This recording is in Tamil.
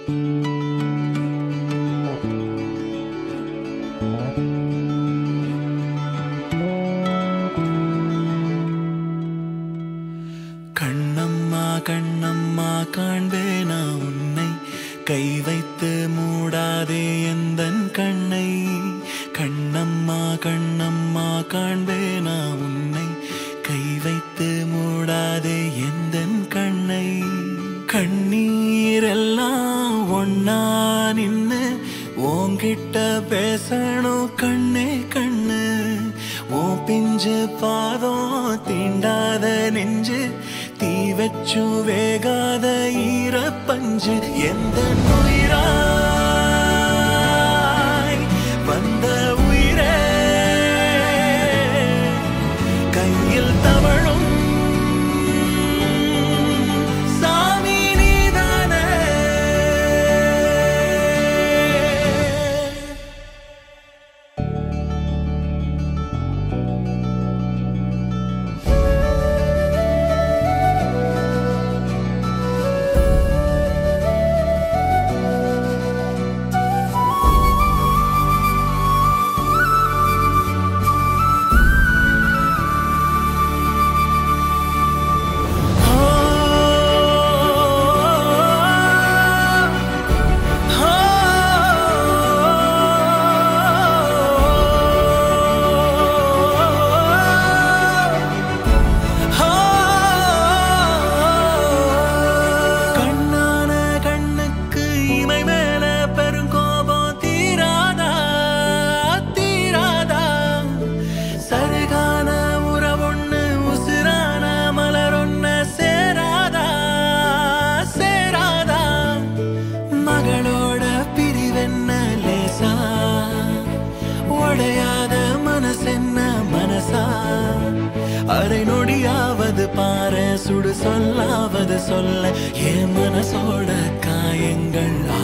கண்ணம்மா கண்ணம்மா காண்பேனா உன்னை கை வைத்து மூடாதே எந்தன் கண்ணை கண்ணம்மா கண்ணம்மா காண்பேனா உன்னை கை வைத்து மூடாதே எந்தன் கண்ணை கண்ணீரெல்லாம் ஒன்னா நின்னு உன்கிட்ட பேசணும் கண்ணே கண்ணு ஓ பிஞ்சு பாதம் தீண்டாத நெஞ்சு தீ வச்சு வேகாத ஈரப்பஞ்சு எந்த உயிராய் வந்த உயிரே கையில் தவழும் சாமி நீதானே கண்ணான கண்ணுக்கு இமை மேல பெருங்கோபம் தீராதா தீராதா சருகான உறவொண்ணு உசுரான மலரொண்ணு சேராதா சேராதா மகளோட பிரிவென்ன லேசா உடையாத மனசென்ன மனசா அரை நொடியாவது பாரு சுடு சொல்லாவது சொல்ல என் மனசோட காயங்கள்